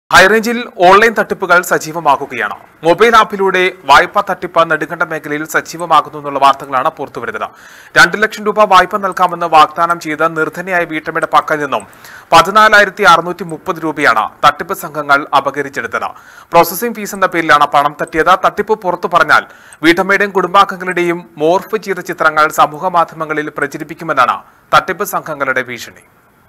ഹൈറേഞ്ചിൽ online തട്ടിപ്പുകൾ സജീവമാകുകയാണ് mobile ആപ്പിലൂടെ വായ്പാ തട്ടിപ്പ് നെടുങ്കണ്ട മേഖലയിൽ സജീവമാകുന്നു എന്നുള്ള വാർത്തകളാണ് പുറത്തുവരുന്നത് രണ്ടു ലക്ഷം രൂപ വായ്പ നൽകാമെന്ന് വാഗ്ദാനം ചെയ്ത് നിർധനയായ വീട്ടമ്മയുടെ പക്കൽ നിന്നും പതിനാലായിരത്തി അറുന്നൂറ്റി മുപ്പത് രൂപയാണ് തട്ടിപ്പ് സംഘങ്ങൾ അപകരിച്ചെടുത്തത് പ്രോസസിംഗ് ഫീസ് എന്ന പേരിലാണ് പണം തട്ടിയത് തട്ടിപ്പ് പുറത്തു പറഞ്ഞാൽ വീട്ടമ്മയുടെയും കുടുംബാംഗങ്ങളുടെയും മോർഫ് ചെയ്ത ചിത്രങ്ങൾ സമൂഹ മാധ്യമങ്ങളിൽ പ്രചരിപ്പിക്കുമെന്നാണ് തട്ടിപ്പ് സംഘങ്ങളുടെ ഭീഷണി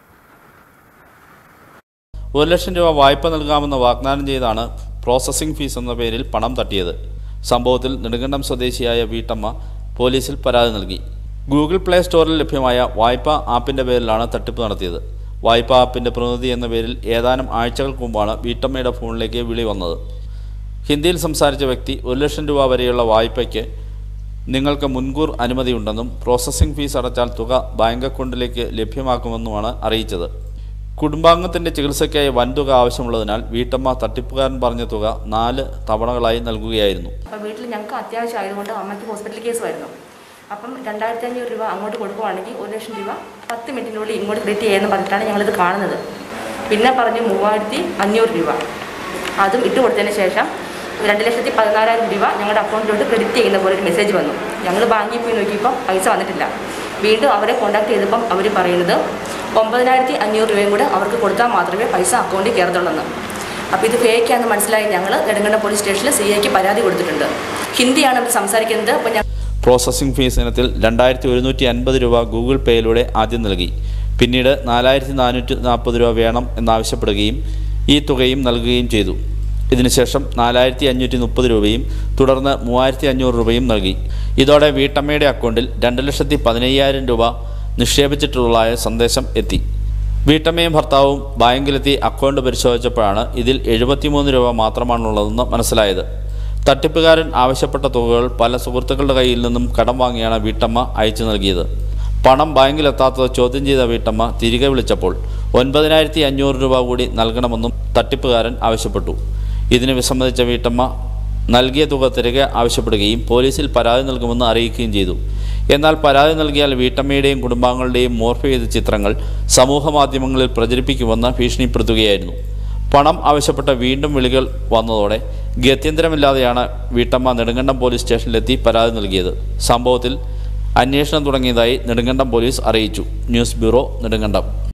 ഒരു ലക്ഷം രൂപ വായ്പ നൽകാമെന്ന് വാഗ്ദാനം ചെയ്താണ് പ്രോസസ്സിംഗ് ഫീസ് എന്ന പേരിൽ പണം തട്ടിയത് സംഭവത്തിൽ നെടുങ്കണ്ടം സ്വദേശിയായ വീട്ടമ്മ പോലീസിൽ പരാതി നൽകി ഗൂഗിൾ പ്ലേ സ്റ്റോറിൽ ലഭ്യമായ വായ്പാ ആപ്പിൻ്റെ പേരിലാണ് തട്ടിപ്പ് നടത്തിയത് വായ്പാ ആപ്പിൻ്റെ പ്രതിനിധി എന്ന പേരിൽ ഏതാനും ആഴ്ചകൾക്ക് മുമ്പാണ് വീട്ടമ്മയുടെ ഫോണിലേക്ക് വിളി വന്നത് ഹിന്ദിയിൽ സംസാരിച്ച വ്യക്തി ഒരു ലക്ഷം രൂപ വരെയുള്ള വായ്പയ്ക്ക് നിങ്ങൾക്ക് മുൻകൂർ അനുമതിയുണ്ടെന്നും പ്രോസസ്സിംഗ് ഫീസ് അടച്ചാൽ തുക ബാങ്ക് അക്കൗണ്ടിലേക്ക് ലഭ്യമാക്കുമെന്നുമാണ് അറിയിച്ചത് കുടുംബാംഗത്തിൻ്റെ ചികിത്സയ്ക്കായി വൻതുക ആവശ്യമുള്ളതിനാൽ വീട്ടമ്മ തട്ടിപ്പുകാരൻ പറഞ്ഞ തുക നാല് തവണകളായി നൽകുകയായിരുന്നു അപ്പോൾ വീട്ടിൽ ഞങ്ങൾക്ക് അത്യാവശ്യം ആയതുകൊണ്ട് അമ്മയ്ക്ക് ഹോസ്പിറ്റൽ കേസ് വരുന്നു അപ്പം രണ്ടായിരത്തി അഞ്ഞൂറ് രൂപ അങ്ങോട്ട് കൊടുക്കുവാണെങ്കിൽ ഒരു ലക്ഷം രൂപ പത്ത് മിനിറ്റിനുള്ളിൽ ഇങ്ങോട്ട് ക്രെഡിറ്റ് ചെയ്യാമെന്ന് പറഞ്ഞിട്ടാണ് ഞങ്ങളിത് കാണുന്നത് പിന്നെ പറഞ്ഞ് മൂവായിരത്തി അഞ്ഞൂറ് രൂപ അതും ഇട്ട് കൊടുത്തതിന് ശേഷം രണ്ട് ലക്ഷത്തി പതിനാലായിരം രൂപ ഞങ്ങളുടെ അക്കൗണ്ടിലോട്ട് ക്രെഡിറ്റ് ചെയ്യുന്ന പോലെ ഒരു മെസ്സേജ് വന്നു ഞങ്ങൾ ബാങ്കിൽ പോയി നോക്കിയപ്പോൾ പൈസ വന്നിട്ടില്ല വീണ്ടും അവരെ കോൺടാക്ട് ചെയ്തപ്പം അവർ പറയുന്നത് ഒമ്പതിനായിരത്തി അഞ്ഞൂറ് രൂപയും കൂടെ അവർക്ക് കൊടുത്താൽ മാത്രമേ പൈസ അക്കൗണ്ടിൽ കയറത്തുള്ളൂ അപ്പോൾ ഇത് ഫേക്കാന്ന് മനസ്സിലായി ഞങ്ങൾ നെടുങ്കണ്ട പോലീസ് സ്റ്റേഷനിൽ സി ഐക്ക് പരാതി കൊടുത്തിട്ടുണ്ട് ഹിന്ദിയാണ് അവർ സംസാരിക്കുന്നത് അപ്പോൾ ഞങ്ങൾ പ്രോസസ്സിംഗ് ഫീസ് ഇനത്തിൽ രണ്ടായിരത്തി ഒരുന്നൂറ്റി അൻപത് രൂപ ഗൂഗിൾ പേയിലൂടെ ആദ്യം നൽകി പിന്നീട് നാലായിരത്തി നാനൂറ്റി നാൽപ്പത് രൂപ വേണം എന്നാവശ്യപ്പെടുകയും ഈ തുകയും നൽകുകയും ചെയ്തു ഇതിനുശേഷം നാലായിരത്തി അഞ്ഞൂറ്റി മുപ്പത് രൂപയും തുടർന്ന് മൂവായിരത്തി അഞ്ഞൂറ് രൂപയും നൽകി ഇതോടെ വീട്ടമ്മയുടെ അക്കൗണ്ടിൽ രണ്ട് ലക്ഷത്തി പതിനയ്യായിരം രൂപ നിക്ഷേപിച്ചിട്ടുള്ളതായ സന്ദേശം എത്തി വീട്ടമ്മയും ഭർത്താവും ബാങ്കിലെത്തി അക്കൗണ്ട് പരിശോധിച്ചപ്പോഴാണ് ഇതിൽ എഴുപത്തിമൂന്ന് രൂപ മാത്രമാണുള്ളതെന്ന് മനസ്സിലായത് തട്ടിപ്പുകാരൻ ആവശ്യപ്പെട്ട തുകകൾ പല സുഹൃത്തുക്കളുടെ കയ്യിൽ നിന്നും കടം വാങ്ങിയാണ് വീട്ടമ്മ അയച്ചു നൽകിയത് പണം ബാങ്കിലെത്താത്തത് ചോദ്യം ചെയ്ത വീട്ടമ്മ തിരികെ വിളിച്ചപ്പോൾ ഒൻപതിനായിരത്തി അഞ്ഞൂറ് രൂപ കൂടി നൽകണമെന്നും തട്ടിപ്പുകാരൻ ആവശ്യപ്പെട്ടു ഇതിന് വിസമ്മതിച്ച വീട്ടമ്മ നൽകിയ തുക തിരികെ ആവശ്യപ്പെടുകയും പോലീസിൽ പരാതി നൽകുമെന്ന് അറിയിക്കുകയും ചെയ്തു എന്നാൽ പരാതി നൽകിയാൽ വീട്ടമ്മയുടെയും കുടുംബാംഗങ്ങളുടെയും മോർഫ് ചെയ്ത ചിത്രങ്ങൾ സമൂഹ മാധ്യമങ്ങളിൽ പ്രചരിപ്പിക്കുമെന്ന് ഭീഷണിപ്പെടുത്തുകയായിരുന്നു പണം ആവശ്യപ്പെട്ട വീണ്ടും വിളികൾ വന്നതോടെ ഗത്യന്തരമില്ലാതെയാണ് വീട്ടമ്മ നെടുങ്കണ്ടം പോലീസ് സ്റ്റേഷനിലെത്തി പരാതി നൽകിയത് സംഭവത്തിൽ അന്വേഷണം തുടങ്ങിയതായി നെടുങ്കണ്ടം പോലീസ് അറിയിച്ചു ന്യൂസ് ബ്യൂറോ നെടുങ്കണ്ടം